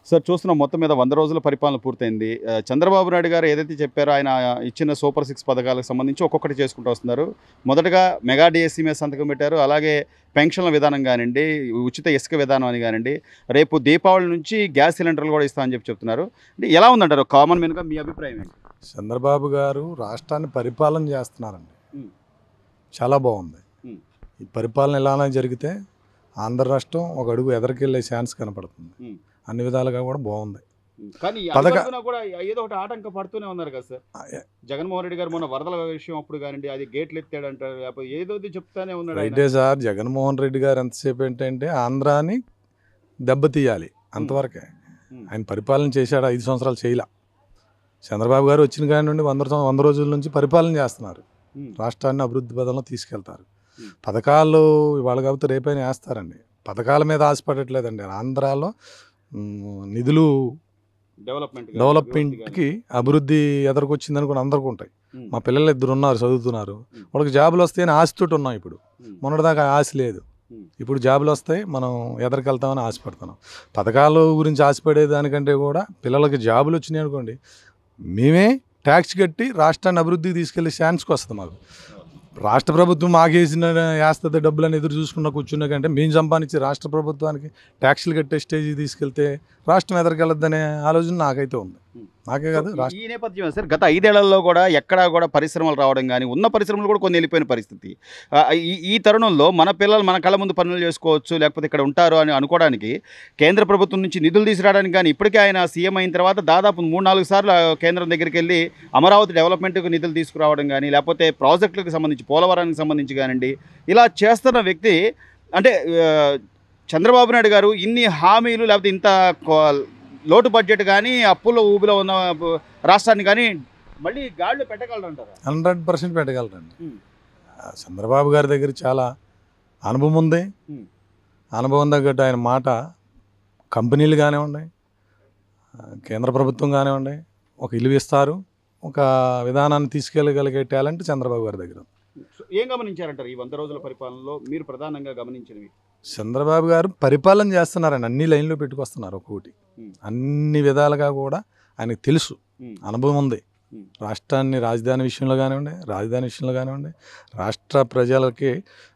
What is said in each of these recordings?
Sir చూస్తున్నాం మొత్తం మీద వంద రోజుల పరిపాలన పూర్తయింది ఆ, చంద్రబాబు నాయుడు గారు ఏదైతే చెప్పారో ఆయన ఇచ్చిన సూపర్ సిక్స్ పథకాలకు సంబంధించి ఒక్కొక్కటి చేసుకుంటూ వస్తున్నారు మొదటగా మెగా డిఎస్సీ మీద సంతకం పెట్టారు అలాగే పెన్షన్ల విధానం కానివ్వండి ఉచిత ఇసుక విధానం అని కానివ్వండి రేపు దీపావళి నుంచి గ్యాస్ సిలిండర్లు కూడా ఇస్తామని చెప్పి చెప్తున్నారు అంటే ఎలా ఉందంటారు కామన్ మెన్గా మీ అభిప్రాయం ఏంటి చంద్రబాబు గారు రాష్ట్రాన్ని పరిపాలన చేస్తున్నారండి ఉమ్. చాలా బాగుంది ఉమ్. ఈ పరిపాలన ఎలానే జరిగితే ఆంధ్ర రాష్ట్రం ఒక అడుగు ఎదరికెళ్ళే ఛాన్స్ కనపడుతుంది ఉమ్. అన్ని విధాలుగా కూడా బాగుంది కానీ పథక- పథకం కూడా ఏదో ఒకటి ఆటంకం పడుతూనే ఉన్నారు కదా సార్ జగన్మోహన్ రెడ్డి గారు మొన్న వరదల విషయం అప్పుడు కానివ్వండి అది గేట్లు ఎత్తాడంటారు లేకపోతే ఏదో ఒకటి చెప్తానే ఉన్నాడు ఆయన. రైటే సార్ జగన్మోహన్ రెడ్డి గారు ఎంతసేపు ఏంటంటే ఆంధ్రాని దెబ్బతీయాలి అంతవరకే ఉమ్. ఆయన పరిపాలన చేశాడు ఐదు సంవత్సరాలు చేయలే చంద్రబాబు గారు వచ్చిన కాడి నుండి వంద సం- వంద రోజుల నుంచి పరిపాలన చేస్తున్నారు ఉమ్. రాష్ట్రాన్ని అభివృద్ధి పదంలో తీసుకెళ్తారు Hmm. పథకాలు ఇవాళ కాకపోతే రేపైనా వేస్తారండి పథకాల మీద ఆశపడట్లేదండి ఆంధ్రాలో మ్, నిధులు డెవలప్మెంట్ కానీ, డెవలప్మెంట్కి అభివృద్ధి ఎదరికొచ్చింది అనుకుని అందరికీ ఉంటాయి ఉమ్. మా పిల్లలు ఇద్దరు ఉన్నారు చదువుతున్నారు Hmm. వాళ్ళకి జాబులు వస్తాయని ఆశతోటి ఉన్నాం ఇప్పుడు ఉమ్. మొన్నటిదాకా ఆశ లేదు Hmm. ఇప్పుడు జాబులు వస్తాయి మనం ఎదరికెళ్తామని ఆశపడుతున్నాం పథకాల గురించి ఆశపడే దానికంటే కూడా పిల్లలకి జాబులు వచ్చినాయి అనుకోండి మేమే ట్యాక్స్ కట్టి రాష్ట్రాన్ని అభివృద్ధికి తీసుకెళ్లే ఛాన్స్కి వస్తుంది మాకు రాష్ట్ర ప్రభుత్వం మాకేసిన వేస్తుంది డబ్బులని ఎదురు చూసుకున్న కూర్చున్న కంటే మేము సంపాదించి రాష్ట్ర ప్రభుత్వానికి ట్యాక్స్లు కట్టే స్టేజ్ తీసుకెళ్తే రాష్ట్రం ఎదరికెళ్ళద్దనే ఆలోచన నాకైతే ఉంది Hmm. నాకే కాదు ఈ- రాష్ట్ర ఈ నేపథ్యం సార్ గత ఐదేళ్లలో కూడా ఎక్కడా కూడా పరిశ్రమలు రావడం కానీ ఉన్న పరిశ్రమలు కూడా కొన్ని వెళ్ళిపోయిన పరిస్థితి ఆ, ఈ ఈ తరుణంలో మన పిల్లలు మన కళ్ళ ముందు పనులు చేసుకోవచ్చు లేకపోతే ఇక్కడ ఉంటారు అని అనుకోవడానికి కేంద్ర ప్రభుత్వం నుంచి నిధులు తీసుకురావడానికి కానీ ఇప్పటికే ఆయన సీఎం అయిన తర్వాత దాదాపు మూడు నాలుగు సార్లు ఆ కేంద్రం దగ్గరికి వెళ్ళి అమరావతి డెవలప్మెంట్కి నిధులు తీసుకురావడం కానీ లేకపోతే ప్రాజెక్టులకు సంబంధించి పోలవరానికి సంబంధించి కానివ్వండి ఇలా చేస్తున్న వ్యక్తి అంటే ఆ, చంద్రబాబు నాయుడు గారు ఇన్ని హామీలు లేకపోతే ఇంత కో- లోటు బడ్జెట్ కానీ అప్పుల ఊబిలో ఉన్న బ- రాష్ట్రాన్ని కానీ మళ్ళీ గాడిలో పెట్టగలరంటారా హండ్రెడ్ పర్సెంట్ పెట్టగలరండి Hmm. ఆ, చంద్రబాబు గారి దగ్గర చాలా అనుభవం ఉంది Hmm. అనుభవం తగ్గట్టు ఆయన మాట కంపెనీలు కానివ్వండి ఆ, కేంద్ర ప్రభుత్వం కానివ్వండి ఒక ఇల్లు ఇస్తారు ఒక విధానాన్ని తీసుకెళ్ళగలిగే టాలెంట్ చంద్రబాబు గారి దగ్గర ఉంది. ఏం గమనించారంటారు ఈ వంద రోజుల పరిపాలనలో మీరు ప్రధానంగా గమనించినవి చంద్రబాబు గారు పరిపాలన చేస్తున్నారండి అన్ని లైన్లో పెట్టుకొస్తున్నారు ఒక్కొక్కటి Hmm. అన్ని విధాలుగా కూడా ఆయనకు తెలుసు Hmm. అనుభవం ఉంది Hmm. రాష్ట్రాన్ని రాజధాని విషయంలో కానివ్వండి రాజధాని విషయంలో కానివ్వండి రాష్ట్ర ప్రజలకి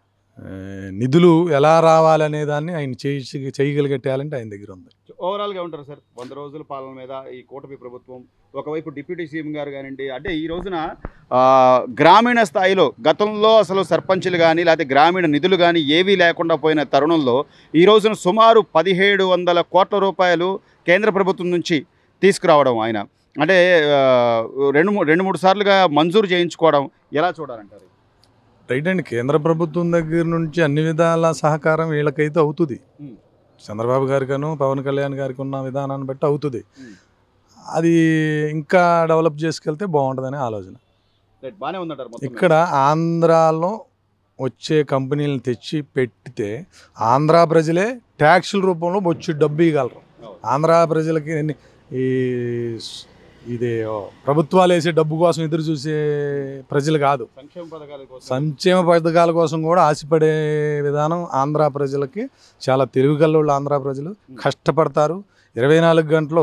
ఆ, నిధులు ఎలా రావాలనే దాన్ని ఆయన చేయి చేయగలిగే టాలెంట్ ఆయన దగ్గర ఉంది ఓవరాల్గా ఉంటారు సార్ వంద రోజుల పాలన మీద ఈ కూటమి ప్రభుత్వం ఒకవైపు డిప్యూటీ సీఎం గారు కానివ్వండి అంటే ఈ రోజున ఆ, గ్రామీణ స్థాయిలో గతంలో అసలు సర్పంచులు కానీ లేకపోతే గ్రామీణ నిధులు కానీ ఏవీ లేకుండా పోయిన తరుణంలో ఈ రోజున సుమారు పదిహేడు వందల కోట్ల రూపాయలు కేంద్ర ప్రభుత్వం నుంచి తీసుకురావడం ఆయన అంటే ఆ, రెండు మూ- రెండు మూడు సార్లుగా మంజూరు చేయించుకోవడం ఎలా చూడాలంటారు రైట్ అండి కేంద్ర ప్రభుత్వం దగ్గర నుంచి అన్ని విధాల సహకారం వీళ్ళకైతే అవుతుంది Hmm. చంద్రబాబు గారికను పవన్ కళ్యాణ్ గారికి ఉన్న విధానాన్ని బట్టి అవుతుంది Hmm. అది ఇంకా డెవలప్ చేసుకెళ్తే బాగుంటుందనే ఆలోచన రైట్ బాగానే ఉందంటారు మొత్తం మీద. ఇక్కడ ఆంధ్రాలో వచ్చే కంపెనీలను తెచ్చి పెట్టితే ఆంధ్ర ప్రజలే ట్యాక్సుల రూపంలో వచ్చి డబ్బు ఇవ్వగలరు అవును. ఆంధ్ర ప్రజలకి ఎన్ని- ఈ స్- ఇది ఓ, ప్రభుత్వాలు వేసే డబ్బు కోసం ఎదురు చూసే ప్రజలు కాదు సంక్షేమ పథకాల కోసం సంక్షేమ పథకాల కోసం కూడా ఆశపడే విధానం ఆంధ్ర ప్రజలకి చాలా తెలివిగల్లోళ్ళు ఆంధ్ర ప్రజలు కష్టపడతారు ఇరవై నాలుగు గంటలు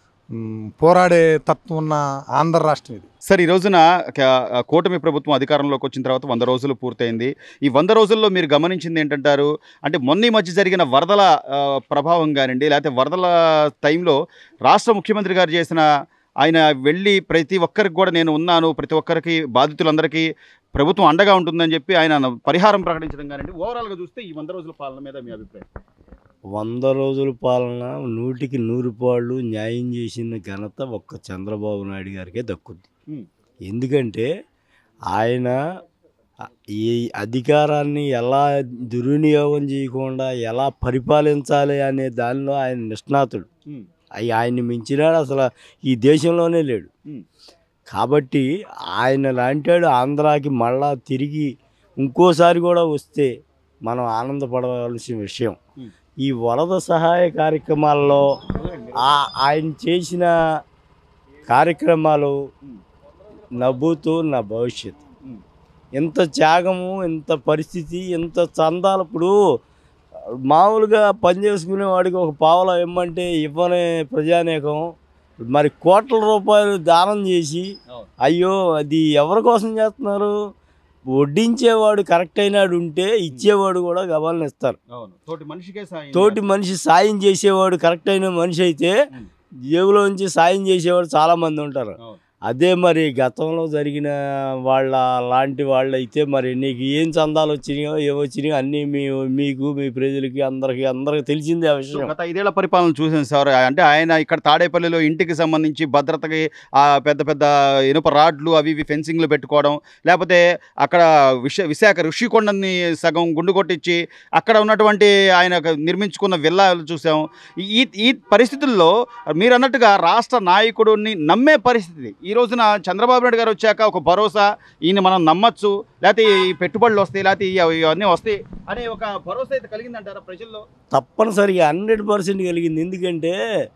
మ్, పోరాడే తత్వం ఉన్న ఆంధ్ర రాష్ట్రం ఇది సార్ ఈ రోజున క- కూటమి ప్రభుత్వం అధికారంలోకి వచ్చిన తర్వాత వంద రోజులు పూర్తయింది ఈ వంద రోజుల్లో మీరు గమనించింది ఏంటంటారు అంటే మొన్న ఈ మధ్య జరిగిన వరదల ఆ, ప్రభావం కానివ్వండి లేకపోతే వరదల టైంలో రాష్ట్ర ముఖ్యమంత్రి గారు చేసిన ఆయన వెళ్ళి ప్రతి ఒక్కరికి కూడా నేను ఉన్నాను ప్రతి ఒక్కరికి బాధితులందరికీ ప్రభుత్వం అండగా ఉంటుందని చెప్పి ఆయన పరిహారం ప్రకటించడం కానివ్వండి ఓవరాల్గా చూస్తే ఈ వంద రోజుల పాలన మీద మీ అభిప్రాయం వంద రోజుల పాలన నూటికి నూరు పాళ్ళు న్యాయం చేసిన ఘనత ఒక్క చంద్రబాబు నాయుడు గారికే దక్కుద్ది ఉమ్. ఎందుకంటే ఆయన ఈ అధికారాన్ని ఎలా దుర్వినియోగం చేయకుండా ఎలా పరిపాలించాలి అనే దానిలో ఆయన నిష్ణాతుడు ఉమ్. అయి ఆయన్ని మించినాడు అసలు ఈ దేశంలోనే లేడు ఉమ్. కాబట్టి ఆయన లాంటాడు ఆంధ్రాకి మళ్ళా తిరిగి ఇంకోసారి కూడా వస్తే మనం ఆనందపడవలసిన విషయం ఉమ్. ఈ వరద సహాయ కార్యక్రమాల్లో ఆ- ఆయన చేసిన కార్యక్రమాలు ఉమ్. నవ్వుతూ నా భవిష్యత్తు ఉమ్. ఎంత త్యాగము ఎంత పరిస్థితి ఎంత చందాలు ఇప్పుడు మామూలుగా పని చేసుకునే వాడికి ఒక పావలా ఇమ్మంటే ఇవ్వని ప్రజానేకం మరి కోట్ల రూపాయలు దానం చేసి అవును. అయ్యో అది ఎవరి కోసం చేస్తున్నారు వడ్డించేవాడు కరెక్ట్ అయినాడు ఉంటే ఇచ్చేవాడు కూడా గబాలను ఇస్తారు అవును తోటి మనిషికే సాయం తోటి మనిషి సాయం చేసేవాడు కరెక్ట్ అయిన మనిషి అయితే ఉం. జేబులో నుంచి సాయం చేసేవాడు చాలా మంది ఉంటారు అవును. అదే మరి గతంలో జరిగిన వాళ్ళ లాంటి వాళ్ళు అయితే మరి నీకు ఏం చందాలు వచ్చినాయో ఏమొచ్చినాయో అన్నీ మీ మీకు మీ ప్రజలకి అందరికి అందరికి తెలిసిందే ఆ సో విషయం గత ఐదేళ్ల పరిపాలన చూసాను సార్ అంటే ఆయన ఇక్కడ తాడేపల్లిలో ఇంటికి సంబంధించి భద్రతకి ఆ పెద్ద పెద్ద ఇనుప రాడ్లు అవి ఇవి ఫెన్సింగ్లు పెట్టుకోవడం లేకపోతే అక్కడ విశ విశాఖ ఋషికొండని సగం గుండు కొట్టించి అక్కడ ఉన్నటువంటి ఆయన నిర్మించుకున్న విల్లాలు చూసాం ఈ ఈ పరిస్థితుల్లో మీరు అన్నట్టుగా రాష్ట్ర నాయకుడిని నమ్మే పరిస్థితి ఈ రోజున చంద్రబాబు నాయుడు గారు వచ్చాక ఒక భరోసా ఈయన మనం నమ్మచ్చు లేకపోతే ఈ పెట్టుబడులు వస్తాయి లేకపోతే ఇవి- ఇవన్నీ వస్తాయి అనే ఒక భరోసా అయితే కలిగిందంటారా ప్రజల్లో తప్పనిసరిగా హండ్రెడ్ పర్సెంట్ కలిగింది ఎందుకంటే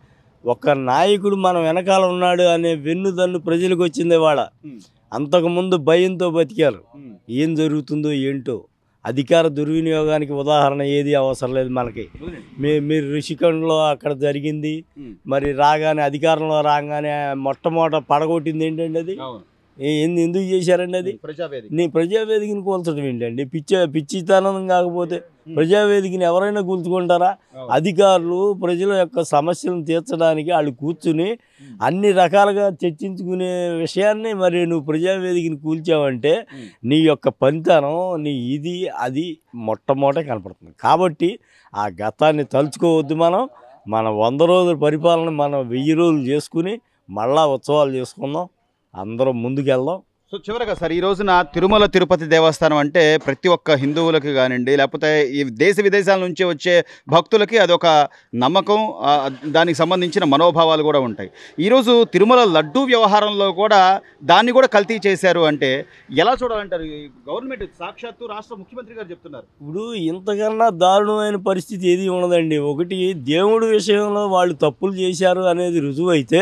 ఒక నాయకుడు మనం వెనకాల ఉన్నాడు అనే వెన్నుదన్ను ప్రజలకు వచ్చింది వాళ్ళ ఉం. అంతకుముందు భయంతో బతికారు ఏం జరుగుతుందో ఏంటో అధికార దుర్వినియోగానికి ఉదాహరణ ఏది అవసరం లేదు మనకి మీ మీరు ఋషికొండలో అక్కడ జరిగింది మరి రాగానే అధికారంలో రాగానే మొట్టమొదట పడగొట్టింది ఏంటండి అది అవును ఏ- ఎందు- ఎందుకు చేశారండి అది ప్రజావేదిక నీ ప్రజావేదికని కూల్చడం ఏంటండి పిచ్చి పిచ్చితనం కాకపోతే ప్రజావేదికని ఎవరైనా కూల్చుకుంటారా అవును. అధికారులు ప్రజల యొక్క సమస్యలను తీర్చడానికి వాళ్ళు కూర్చుని అన్ని రకాలుగా చర్చించుకునే విషయాన్ని మరి నువ్వు ప్రజావేదికని కూల్చావంటే ఉం. నీ యొక్క పనితనం నీ ఇది అది మొట్టమొదట కనపడుతుంది కాబట్టి ఆ గతాన్ని తలుచుకోవద్దు మనం మన వంద రోజుల పరిపాలన మనం వెయ్యి రోజులు చేసుకుని మళ్ళా ఉత్సవాలు చేసుకుందాం అందరం ముందుకెళ్దాం సో చివరగా సార్ ఈ రోజున తిరుమల తిరుపతి దేవస్థానం అంటే ప్రతి ఒక్క హిందువులకి కానివ్వండి లేకపోతే ఈ దేశ విదేశాల నుంచి వచ్చే భక్తులకి అదొక నమ్మకం ఆ, దానికి సంబంధించిన మనోభావాలు కూడా ఉంటాయి ఈరోజు తిరుమల లడ్డూ వ్యవహారంలో కూడా దాన్ని కూడా కల్తీ చేశారు అంటే ఎలా చూడాలంటారు ఈ గవర్నమెంట్ సాక్షాత్తు రాష్ట్ర ముఖ్యమంత్రి గారు చెప్తున్నారు ఇప్పుడు ఇంతకన్నా దారుణమైన పరిస్థితి ఏది ఉండదండి ఒకటి దేవుడి విషయంలో వాళ్ళు తప్పులు చేశారు అనేది రుజువు అయితే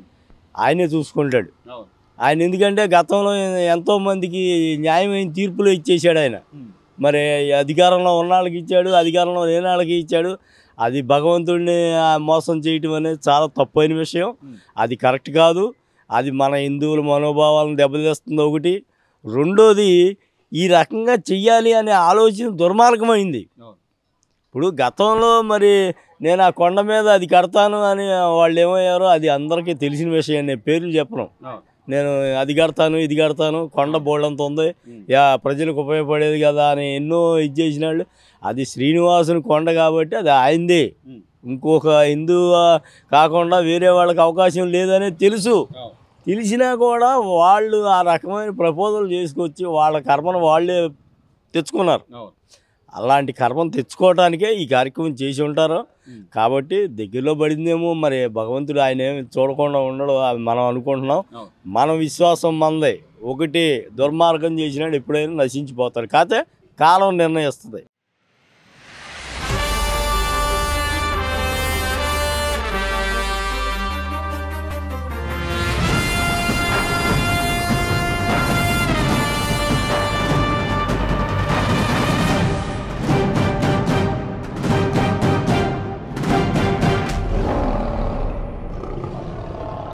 ఆయనే చూసుకుంటాడు ఆయన ఎందుకంటే గతంలో ఎంతో మందికి న్యాయమైన తీర్పులు ఇచ్చేశాడు ఆయన మరి అధికారంలో ఉన్న వాళ్ళకి ఇచ్చాడు అధికారంలో లేని వాళ్ళకి ఇచ్చాడు అది భగవంతుడిని ఆ, మోసం చేయటం అనేది చాలా తప్పైన విషయం Hmm. అది కరెక్ట్ కాదు అది మన హిందువుల మనోభావాలను దెబ్బతీస్తుంది ఒకటి రెండోది ఈ రకంగా చెయ్యాలి అనే ఆలోచన దుర్మార్గమైంది అవును. ఇప్పుడు గతంలో మరి నేను ఆ కొండ మీద అది కడతాను అని వాళ్ళు ఏమయ్యారో అది అందరికీ తెలిసిన విషయం నేను పేర్లు చెప్పను నేను అది కడతాను ఇది కడతాను కొండ బోల్డంత ఉంది యా ప్రజలకు ఉపయోగపడేది కదా అని ఎన్నో ఇది చేసిన వాళ్ళు అది శ్రీనివాసుని కొండ కాబట్టి అది ఆయనదే ఉం. ఇంకొక హిందూ ఆ, కాకుండా వేరే వాళ్ళకి అవకాశం లేదనే తెలుసు తెలిసినా కూడా వాళ్ళు ఆ రకమైన ప్రపోజల్ చేసుకొచ్చి వాళ్ళ కర్మను వాళ్ళే తెచ్చుకున్నారు అలాంటి కర్మను తెచ్చుకోవడానికే ఈ కార్యక్రమం చేసి ఉంటారు ఉం. కాబట్టి దగ్గరలో పడిందేమో మరి భగవంతుడు ఆయన ఏమి చూడకుండా ఉండడు అది మనం అనుకుంటున్నాం అవును. మన విశ్వాసం మనదే ఒకటి దుర్మార్గం చేసినాడు ఎప్పుడైనా నశించిపోతాడు కాకపోతే కాలం నిర్ణయిస్తుంది